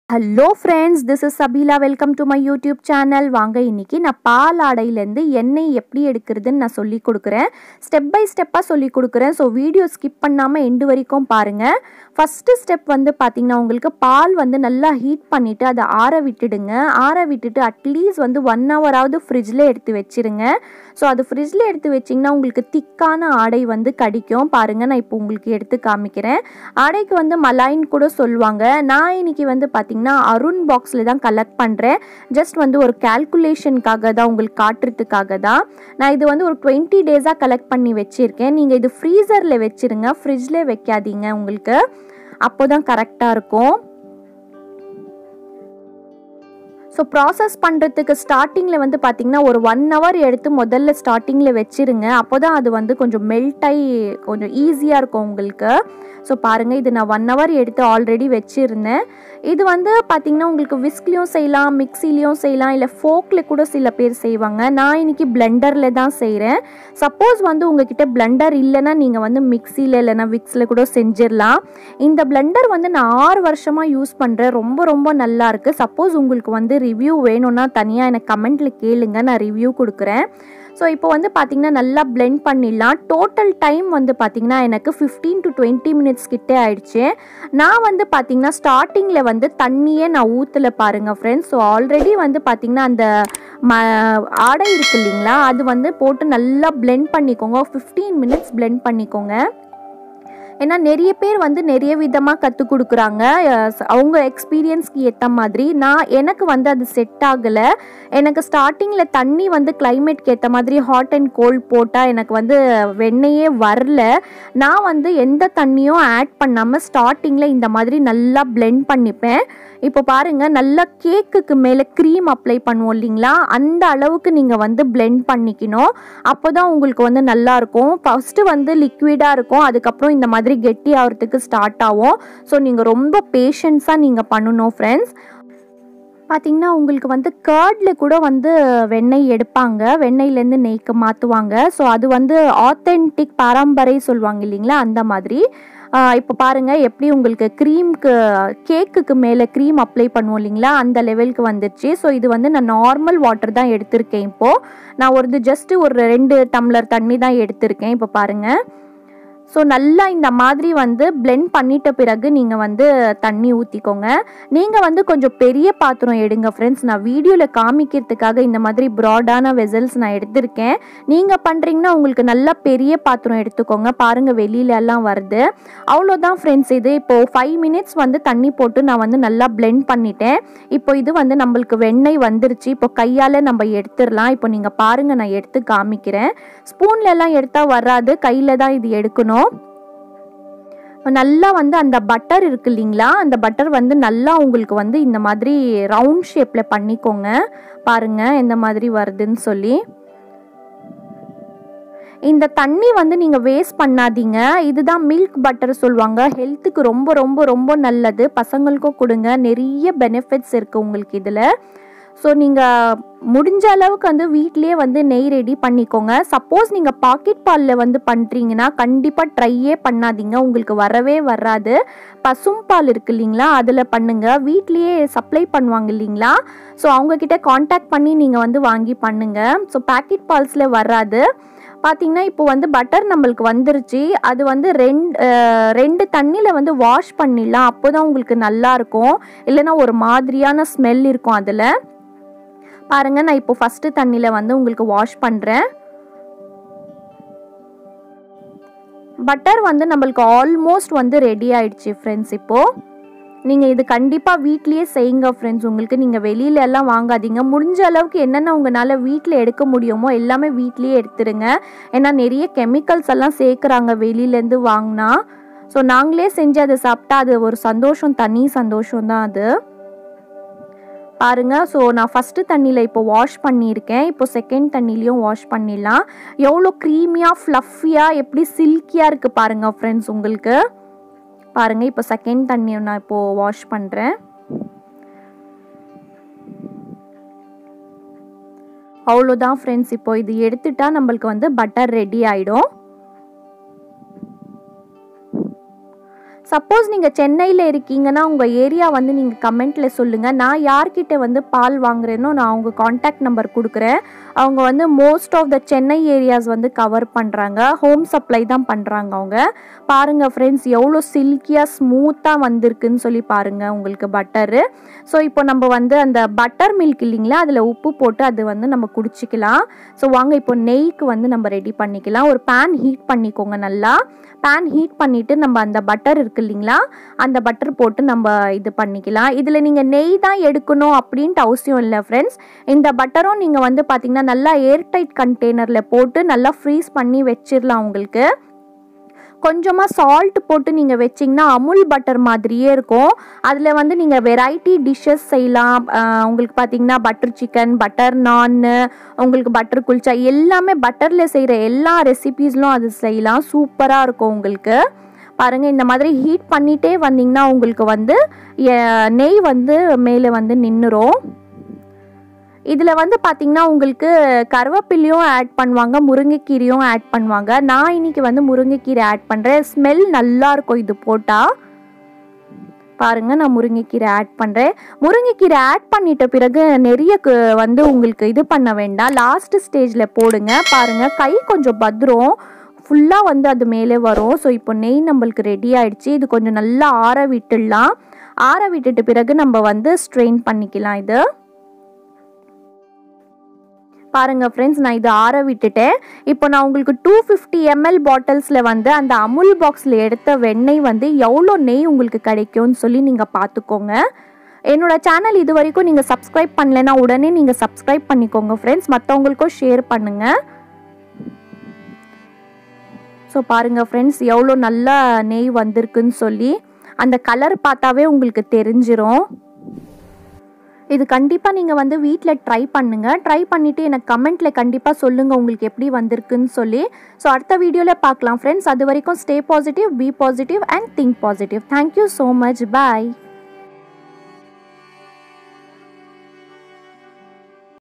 hello friends this is Sabeela welcome to my YouTube channel வாங்க இன்னைக்கு நான் பால் ஆடையிலேருந்து எண்ணெய் எப்படி எடுக்கிறதுன்னு நான் சொல்லி கொடுக்குறேன் ஸ்டெப் பை ஸ்டெப்பாக சொல்லி கொடுக்குறேன் ஸோ வீடியோ ஸ்கிப் பண்ணாமல் எண்டு வரைக்கும் பாருங்கள் ஃபஸ்ட்டு ஸ்டெப் வந்து பார்த்திங்கன்னா உங்களுக்கு பால் வந்து நல்லா ஹீட் பண்ணிவிட்டு அதை ஆற விட்டுடுங்க ஆற விட்டுட்டு அட்லீஸ்ட் வந்து ஒன் ஹவராவது ஃப்ரிட்ஜில் எடுத்து வச்சிருங்க ஸோ அது ஃப்ரிட்ஜில் எடுத்து வச்சிங்கன்னா உங்களுக்கு திக்கான ஆடை வந்து கிடைக்கும் பாருங்கள் நான் இப்போ உங்களுக்கு எடுத்து காமிக்கிறேன் ஆடைக்கு வந்து மலாயின் கூட சொல்லுவாங்க நான் இன்னைக்கு வந்து பார்த்திங்கன்னா அருண் பாக்ஸில் தான் கலெக்ட் பண்ணுறேன் ஜஸ்ட் வந்து ஒரு கால்குலேஷனுக்காக தான் உங்களுக்கு காட்டுறதுக்காக தான் நான் இது வந்து ஒரு டுவெண்ட்டி டேஸாக கலெக்ட் பண்ணி வச்சுருக்கேன் நீங்கள் இது ஃப்ரீசரில் வச்சுருங்க ஃப்ரிட்ஜில் வைக்காதீங்க உங்களுக்கு அப்போ தான் கரெக்டாக இருக்கும் ஸோ ப்ராசஸ் பண்ணுறதுக்கு ஸ்டார்டிங்கில் வந்து பார்த்திங்கன்னா ஒரு ஒன் ஹவர் எடுத்து முதல்ல ஸ்டார்டிங்கில் வச்சிருங்க அப்போ தான் அது வந்து கொஞ்சம் மெல்ட் ஆகி கொஞ்சம் ஈஸியாக இருக்கும் உங்களுக்கு ஸோ பாருங்கள் இது நான் ஒன் ஹவர் எடுத்து ஆல்ரெடி வச்சுருந்தேன் இது வந்து பார்த்திங்கன்னா உங்களுக்கு விஸ்க்லேயும் செய்யலாம் மிக்சிலையும் செய்யலாம் இல்லை ஃபோக்கில் கூட சில பேர் செய்வாங்க நான் இன்னைக்கு பிளெண்டரில் தான் செய்கிறேன் சப்போஸ் வந்து உங்ககிட்ட பிளெண்டர் இல்லைன்னா நீங்கள் வந்து மிக்சியில் இல்லைன்னா விக்ஸில் கூட செஞ்சிடலாம் இந்த பிளெண்டர் வந்து நான் ஆறு வருஷமாக யூஸ் பண்ணுறேன் ரொம்ப ரொம்ப நல்லா இருக்குது சப்போஸ் உங்களுக்கு வந்து ரிவ்யூ வேணும்னா தனியாக எனக்கு கமெண்ட்டில் கேளுங்க நான் ரிவ்யூ கொடுக்குறேன் ஸோ இப்போ வந்து பார்த்திங்கன்னா நல்லா பிளெண்ட் பண்ணிடலாம் டோட்டல் டைம் வந்து பார்த்திங்கன்னா எனக்கு ஃபிஃப்டீன் டு டுவெண்ட்டி மினிட்ஸ் கிட்டே ஆயிடுச்சு நான் வந்து பார்த்திங்கன்னா ஸ்டார்டிங்கில் வந்து தண்ணியே நான் ஊற்றலை பாருங்கள் ஃப்ரெண்ட்ஸ் ஸோ ஆல்ரெடி வந்து பார்த்திங்கன்னா அந்த ம ஆடை இருக்கு இல்லைங்களா அது வந்து போட்டு நல்லா பிளெண்ட் பண்ணிக்கோங்க ஃபிஃப்டீன் மினிட்ஸ் பிளெண்ட் பண்ணிக்கோங்க ஏன்னா நிறைய பேர் வந்து நிறைய விதமாக கற்றுக் கொடுக்குறாங்க அவங்க எக்ஸ்பீரியன்ஸ்க்கு ஏற்ற மாதிரி நான் எனக்கு வந்து அது செட் ஆகலை எனக்கு ஸ்டார்டிங்கில் தண்ணி வந்து கிளைமேட்க்கு ஏற்ற மாதிரி ஹாட் அண்ட் கோல்ட் போட்டால் எனக்கு வந்து வெண்ணெயே வரல நான் வந்து எந்த தண்ணியும் ஆட் பண்ணாமல் ஸ்டார்டிங்கில் இந்த மாதிரி நல்லா பிளெண்ட் பண்ணிப்பேன் இப்போ பாருங்கள் நல்லா கேக்குக்கு மேலே க்ரீம் அப்ளை பண்ணுவோம் இல்லைங்களா அந்த அளவுக்கு நீங்கள் வந்து பிளெண்ட் பண்ணிக்கணும் அப்போ தான் உங்களுக்கு வந்து நல்லாயிருக்கும் ஃபஸ்ட்டு வந்து லிக்விடாக இருக்கும் அதுக்கப்புறம் இந்த மாதிரி கெட்டி ஆகிறதுக்கு ஸ்டார்ட் ஆகும் ஸோ நீங்கள் ரொம்ப பேஷன்ஸாக நீங்கள் பண்ணணும் ஃப்ரெண்ட்ஸ் பார்த்திங்கன்னா உங்களுக்கு வந்து கேர்டில் கூட வந்து வெண்ணெய் எடுப்பாங்க வெண்ணெயிலேருந்து நெய்க்கு மாற்றுவாங்க ஸோ அது வந்து ஆத்தென்டிக் பாரம்பரை சொல்லுவாங்க இல்லைங்களா அந்த மாதிரி இப்போ பாருங்கள் எப்படி உங்களுக்கு க்ரீம்க்கு கேக்குக்கு மேலே க்ரீம் அப்ளை பண்ணுவோம் இல்லைங்களா அந்த லெவலுக்கு வந்துடுச்சு ஸோ இது வந்து நான் நார்மல் வாட்டர் தான் எடுத்திருக்கேன் இப்போது நான் ஒரு ஜஸ்ட்டு ஒரு ரெண்டு டம்ளர் தண்ணி தான் எடுத்திருக்கேன் இப்போ பாருங்கள் ஸோ நல்லா இந்த மாதிரி வந்து பிளெண்ட் பண்ணிட்ட பிறகு நீங்கள் வந்து தண்ணி ஊற்றிக்கோங்க நீங்கள் வந்து கொஞ்சம் பெரிய பாத்திரம் எடுங்க ஃப்ரெண்ட்ஸ் நான் வீடியோவில் காமிக்கிறதுக்காக இந்த மாதிரி ப்ராடான வெசல்ஸ் நான் எடுத்திருக்கேன் நீங்கள் பண்ணுறீங்கன்னா உங்களுக்கு நல்லா பெரிய பாத்திரம் எடுத்துக்கோங்க பாருங்கள் வெளியில எல்லாம் வருது அவ்வளோதான் ஃப்ரெண்ட்ஸ் இது இப்போது ஃபைவ் மினிட்ஸ் வந்து தண்ணி போட்டு நான் வந்து நல்லா பிளெண்ட் பண்ணிட்டேன் இப்போ இது வந்து நம்மளுக்கு வெண்ணெய் வந்துருச்சு இப்போ கையால் நம்ம எடுத்துடலாம் இப்போ நீங்கள் பாருங்கள் நான் எடுத்து காமிக்கிறேன் ஸ்பூன்ல எல்லாம் எடுத்தால் வராது கையில் தான் இது எடுக்கணும் நல்லா வந்து அந்த பட்டர் இருக்கு இல்லைங்களா அந்த பட்டர் வந்து நல்லா உங்களுக்கு வந்து இந்த மாதிரி ரவுண்ட் ஷேப்பில் பண்ணிக்கோங்க பாருங்க எந்த மாதிரி வருதுன்னு சொல்லி இந்த தண்ணி வந்து நீங்கள் வேஸ்ட் பண்ணாதீங்க இதுதான் மில்க் பட்டர் சொல்லுவாங்க ஹெல்த்துக்கு ரொம்ப ரொம்ப ரொம்ப நல்லது பசங்களுக்கும் கொடுங்க நிறைய பெனிஃபிட்ஸ் இருக்குது உங்களுக்கு இதில் ஸோ நீங்கள் முடிஞ்ச அளவுக்கு வந்து வீட்லேயே வந்து நெய் ரெடி பண்ணிக்கோங்க சப்போஸ் நீங்கள் பாக்கெட் பாலில் வந்து பண்ணுறீங்கன்னா கண்டிப்பாக ட்ரையே பண்ணாதீங்க உங்களுக்கு வரவே வராது பசும் பால் இருக்கு இல்லைங்களா அதில் பண்ணுங்கள் வீட்லேயே சப்ளை பண்ணுவாங்க இல்லைங்களா ஸோ அவங்கக்கிட்ட காண்டாக்ட் பண்ணி நீங்கள் வந்து வாங்கி பண்ணுங்கள் ஸோ பாக்கெட் பால்ஸில் வராது பார்த்தீங்கன்னா இப்போ வந்து பட்டர் நம்மளுக்கு வந்துருச்சு அது வந்து ரெண்டு ரெண்டு தண்ணியில் வந்து வாஷ் பண்ணிடலாம் அப்போ தான் உங்களுக்கு நல்லாயிருக்கும் இல்லைன்னா ஒரு மாதிரியான ஸ்மெல் இருக்கும் அதில் பாருங்கள் நான் இப்போ ஃபஸ்ட்டு தண்ணியில் வந்து உங்களுக்கு வாஷ் பண்ணுறேன் பட்டர் வந்து நம்மளுக்கு ஆல்மோஸ்ட் வந்து ரெடி ஆயிடுச்சு ஃப்ரெண்ட்ஸ் இப்போது நீங்கள் இது கண்டிப்பாக வீட்லேயே செய்யுங்க ஃப்ரெண்ட்ஸ் உங்களுக்கு நீங்கள் வெளியில எல்லாம் வாங்காதீங்க முடிஞ்ச அளவுக்கு என்னென்ன உங்களால் வீட்டில் எடுக்க முடியுமோ எல்லாமே வீட்லேயே எடுத்துருங்க ஏன்னா நிறைய கெமிக்கல்ஸ் எல்லாம் சேர்க்குறாங்க வெளியிலேருந்து வாங்கினா ஸோ நாங்களே செஞ்சு அதை சாப்பிட்டா அது ஒரு சந்தோஷம் தனி சந்தோஷம் தான் அது பாருங்க ஸோ நான் ஃபஸ்ட்டு தண்ணியில் இப்போ வாஷ் பண்ணியிருக்கேன் இப்போ செகண்ட் தண்ணிலையும் வாஷ் பண்ணிடலாம் எவ்வளோ க்ரீமியாக ஃப்ளஃபியாக எப்படி சில்கியாக இருக்குது பாருங்கள் ஃப்ரெண்ட்ஸ் உங்களுக்கு பாருங்கள் இப்போ செகண்ட் தண்ணியை நான் இப்போது வாஷ் பண்ணுறேன் அவ்வளோதான் ஃப்ரெண்ட்ஸ் இப்போ இது எடுத்துட்டா நம்மளுக்கு வந்து பட்டர் ரெடி ஆகிடும் சப்போஸ் நீங்கள் சென்னையில் இருக்கீங்கன்னா உங்கள் ஏரியா வந்து நீங்கள் கமெண்ட்டில் சொல்லுங்கள் நான் யார்கிட்ட வந்து பால் வாங்குறேனோ நான் அவங்க காண்டாக்ட் நம்பர் கொடுக்குறேன் அவங்க வந்து most of the Chennai areas வந்து கவர் பண்ணுறாங்க ஹோம் சப்ளை தான் பண்ணுறாங்க அவங்க பாருங்கள் ஃப்ரெண்ட்ஸ் எவ்வளோ சில்கியாக ஸ்மூத்தாக வந்திருக்குன்னு சொல்லி பாருங்கள் உங்களுக்கு பட்டரு ஸோ இப்போ நம்ம வந்து அந்த பட்டர் மில்க் இல்லைங்களா அதில் உப்பு போட்டு அது வந்து நம்ம குடிச்சிக்கலாம் ஸோ வாங்க இப்போ நெய்க்கு வந்து நம்ம ரெடி பண்ணிக்கலாம் ஒரு பேன் ஹீட் பண்ணிக்கோங்க நல்லா பேன் ஹீட் பண்ணிவிட்டு நம்ம அந்த பட்டர் இருக்கு இல்லைங்களா அந்த பட்டர் போட்டு நம்ம இது பண்ணிக்கலாம் இதில் நீங்கள் நெய் தான் எடுக்கணும் அப்படின்ட்டு அவசியம் இல்லை ஃப்ரெண்ட்ஸ் இந்த பட்டரும் நீங்கள் வந்து பார்த்தீங்கன்னா நல்லா ஏர்டைட் கண்டெய்னரில் போட்டு நல்லா ஃப்ரீஸ் பண்ணி வச்சிடலாம் உங்களுக்கு கொஞ்சமாக சால்ட் போட்டு நீங்கள் வச்சிங்கன்னா அமுல் பட்டர் மாதிரியே இருக்கும் அதில் வந்து நீங்கள் வெரைட்டி டிஷ்ஷஸ் செய்யலாம் ஆஹ் உங்களுக்கு பார்த்தீங்கன்னா பட்டர் சிக்கன் பட்டர் நான் உங்களுக்கு பட்டர் குல்ச்சா எல்லாமே பட்டரில் செய்கிற எல்லா ரெசிபீஸ்லும் அது செய்யலாம் சூப்பராக இருக்கும் உங்களுக்கு பாருங்கள் இந்த மாதிரி ஹீட் பண்ணிகிட்டே வந்தீங்கன்னா உங்களுக்கு வந்து எ- நெய் வந்து மேலே வந்து நின்றுரும் இதில் வந்து பார்த்திங்கன்னா உங்களுக்கு கருவேப்பிலையும் ஆட் பண்ணுவாங்க முருங்கைக்கீரையும் ஆட் பண்ணுவாங்க நான் இன்னைக்கு வந்து முருங்கைக்கீரை ஆட் பண்ணுறேன் ஸ்மெல் நல்லா இருக்கும் இது போட்டால் பாருங்க நான் முருங்கைக்கீரை ஆட் பண்ணுறேன் முருங்கைக்கீரை ஆட் பண்ணிட்ட பிறகு நிறைய கு- வந்து உங்களுக்கு இது பண்ண வேண்டாம் லாஸ்ட் ஸ்டேஜில் போடுங்க பாருங்க கை கொஞ்சம் பத்திரம் ஃபுல்லாக வந்து அது மேலே வரும் ஸோ இப்போ நெய் நம்மளுக்கு ரெடி ஆயிடுச்சு இது கொஞ்சம் நல்லா ஆற விட்டுடலாம் ஆற விட்டுட்டு பிறகு நம்ம வந்து ஸ்ட்ரெயின் பண்ணிக்கலாம் இது பாருங்க ஃப்ரெண்ட்ஸ் நான் இது ஆற விட்டுட்டேன் இப்போ நான் உங்களுக்கு டூ ஃபிஃப்டி எம்எல் பாட்டில்ஸில் வந்து அந்த அமுல் பாக்ஸில் எடுத்த வெண்ணெய் வந்து எவ்வளோ நெய் உங்களுக்கு கிடைக்கும்னு சொல்லி நீங்கள் பார்த்துக்கோங்க என்னோட சேனல் இது வரைக்கும் நீங்கள் சப்ஸ்கிரைப் பண்ணலைன்னா உடனே நீங்கள் சப்ஸ்கிரைப் பண்ணிக்கோங்க ஃப்ரெண்ட்ஸ் மற்றவங்களுக்கும் ஷேர் பண்ணுங்கள் ஸோ பாருங்கள் ஃப்ரெண்ட்ஸ் எவ்வளோ நல்லா நெய் வந்திருக்குன்னு சொல்லி அந்த கலர் பார்த்தாவே உங்களுக்கு தெரிஞ்சிரும் இது கண்டிப்பாக நீங்கள் வந்து வீட்டில் ட்ரை பண்ணுங்கள் ட்ரை பண்ணிவிட்டு எனக்கு கமெண்ட்டில் கண்டிப்பாக சொல்லுங்கள் உங்களுக்கு எப்படி வந்திருக்குன்னு சொல்லி ஸோ அடுத்த வீடியோவில் பார்க்கலாம் ஃப்ரெண்ட்ஸ் அது வரைக்கும் stay positive be positive and think positive thank you so much bye